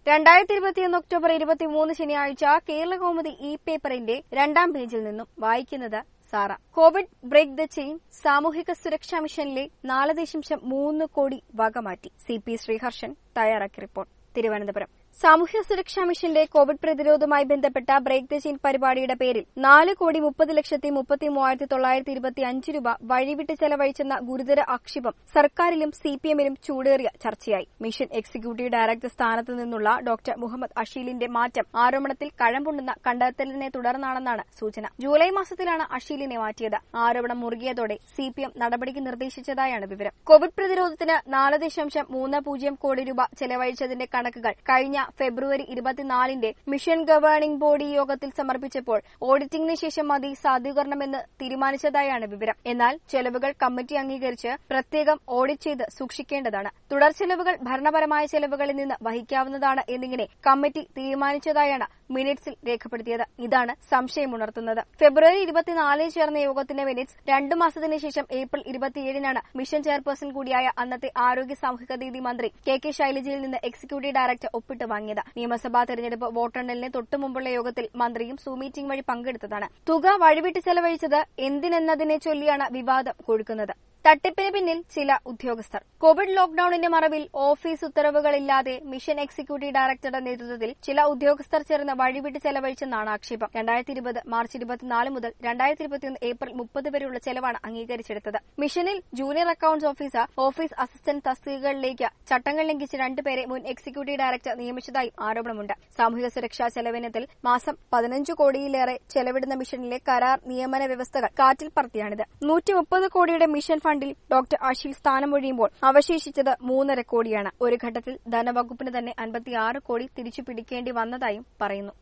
രണ്ടായിരത്തി ഇരുപത്തിയൊന്ന് ഒക്ടോബർ ഇരുപത്തിമൂന്ന് ശനിയാഴ്ച കേരള കൗമുദി ഇ പേപ്പറിന്റെ രണ്ടാം പേജിൽ നിന്നും വായിക്കുന്നത് Sara Covid break the chain സാമൂഹിക സുരക്ഷാ മിഷനിലെ നാല് ദശാംശം മൂന്ന് കോടി വകമാറ്റി സി പി ശ്രീഹർഷൻ തയ്യാറാക്കിയ റിപ്പോർട്ട് തിരുവനന്തപുരം സാമൂഹ്യ സുരക്ഷാ മിഷന്റെ കോവിഡ് പ്രതിരോധവുമായി ബന്ധപ്പെട്ട ബ്രേക്ക് ദ ചെയിൻ പരിപാടിയുടെ പേരിൽ നാല് കോടി മുപ്പത് ലക്ഷത്തി മുപ്പത്തി മൂവായിരത്തി തൊള്ളായിരത്തി ഇരുപത്തി അഞ്ച് രൂപ വഴിവിട്ട് ചെലവഴിച്ചെന്ന ഗുരുതര ആക്ഷേപം സർക്കാരിലും സിപിഎമ്മിലും ചൂടേറിയ ചർച്ചയായി മിഷൻ എക്സിക്യൂട്ടീവ് ഡയറക്ടർ സ്ഥാനത്ത് നിന്നുള്ള ഡോക്ടർ മുഹമ്മദ് അഷീലിന്റെ മാറ്റം ആരോപണത്തിൽ കഴമ്പുണ്ടെന്ന കണ്ടെത്തലിനെ തുടർന്നാണെന്നാണ് സൂചന ജൂലൈ മാസത്തിലാണ് അഷീലിനെ മാറ്റിയത് ആരോപണം മുറുകിയതോടെ സിപിഎം നടപടിക്ക് നിർദ്ദേശിച്ചതായാണ് വിവരം കോവിഡ് പ്രതിരോധത്തിന് നാല് ദശാംശം മൂന്ന് പൂജ്യം കോടി രൂപ ചെലവഴിച്ചതിന്റെ കണക്കുകൾ കഴിഞ്ഞ ഫെബ്രുവരി ഇരുപത്തിനാലിന്റെ മിഷൻ ഗവേണിംഗ് ബോഡി യോഗത്തിൽ സമർപ്പിച്ചപ്പോൾ ഓഡിറ്റിംഗിന് ശേഷം മതി സാധൂകരണമെന്ന് തീരുമാനിച്ചതായാണ് വിവരം എന്നാൽ ചെലവുകൾ കമ്മിറ്റി അംഗീകരിച്ച് പ്രത്യേകം ഓഡിറ്റ് ചെയ്ത് സൂക്ഷിക്കേണ്ടതാണ് തുടർ ചെലവുകൾ ഭരണപരമായ ചെലവുകളിൽ നിന്ന് വഹിക്കാവുന്നതാണ് എന്നിങ്ങനെ കമ്മിറ്റി തീരുമാനിച്ചതായാണ് മിനിറ്റ്സിൽ രേഖപ്പെടുത്തിയത് ഇതാണ് സംശയമുണർത്തുന്നത് ഫെബ്രുവരി ഇരുപത്തിനാലിന് ചേർന്ന യോഗത്തിന്റെ മിനിറ്റ്സ് രണ്ടു മാസത്തിന് ശേഷം ഏപ്രിൽ ഇരുപത്തിയേഴിനാണ് മിഷൻ ചെയർപേഴ്സൺ കൂടിയായ അന്നത്തെ ആരോഗ്യ സാമൂഹിക നീതി മന്ത്രി കെ കെ ശൈലജയിൽ നിന്ന് എക്സിക്യൂട്ടീവ് ഡയറക്ടർ ഒപ്പിട്ട് വാങ്ങിയത് നിയമസഭാ തെരഞ്ഞെടുപ്പ് വോട്ടെണ്ണലിന് തൊട്ടുമുമ്പുള്ള യോഗത്തിൽ മന്ത്രിയും സൂം മീറ്റിംഗ് വഴി പങ്കെടുത്തതാണ് തുക വഴിവിട്ട് ചെലവഴിച്ചത് എന്തിനെന്നതിനെ ചൊല്ലിയാണ് വിവാദം കൊഴുക്കുന്നത് തട്ടിപ്പിന് പിന്നിൽ ചില ഉദ്യോഗസ്ഥർ കോവിഡ് ലോക്ഡൌണിന്റെ മറവിൽ ഓഫീസ് ഉത്തരവുകളില്ലാതെ മിഷൻ എക്സിക്യൂട്ടീവ് ഡയറക്ടറുടെ നേതൃത്വത്തിൽ ചില ഉദ്യോഗസ്ഥർ ചേർന്ന് വഴിവിട്ട് ചെലവഴിച്ചെന്നാണ് ആക്ഷേപം രണ്ടായിരത്തി ഇരുപത് മാർച്ച് ഇരുപത്തിനാല് മുതൽ രണ്ടായിരത്തി ഇരുപത്തിയൊന്ന് ഏപ്രിൽ മുപ്പത് വരെയുള്ള ചെലവാണ് അംഗീകരിച്ചെടുത്തത് മിഷനിൽ junior accounts officer office assistant തസ്തികകളിലേക്ക് ചട്ടങ്ങൾ ലംഘിച്ച് രണ്ടുപേരെ മുൻ എക്സിക്യൂട്ടീവ് ഡയറക്ടർ നിയമിച്ചതായും ആരോപണമുണ്ട് സാമൂഹിക സുരക്ഷാ ചെലവിനത്തിൽ മാസം പതിനഞ്ച് കോടിയിലേറെ ചെലവിടുന്ന മിഷനിലെ കരാർ നിയമന വ്യവസ്ഥകൾ കാറ്റിൽ പറത്തിയാണിത് നൂറ്റി മുപ്പത് കോടിയുടെ മിഷൻ ഫണ്ടിൽ ഡോക്ടർ അഷീൽ സ്ഥാനമൊഴിയുമ്പോൾ അവശേഷിച്ചത് മൂന്നര കോടിയാണ് ഒരു ഘട്ടത്തിൽ ധനവകുപ്പിന് തന്നെ അൻപത്തിയാറ് കോടി തിരിച്ചു പിടിക്കേണ്ടി വന്നതായും പറയുന്നു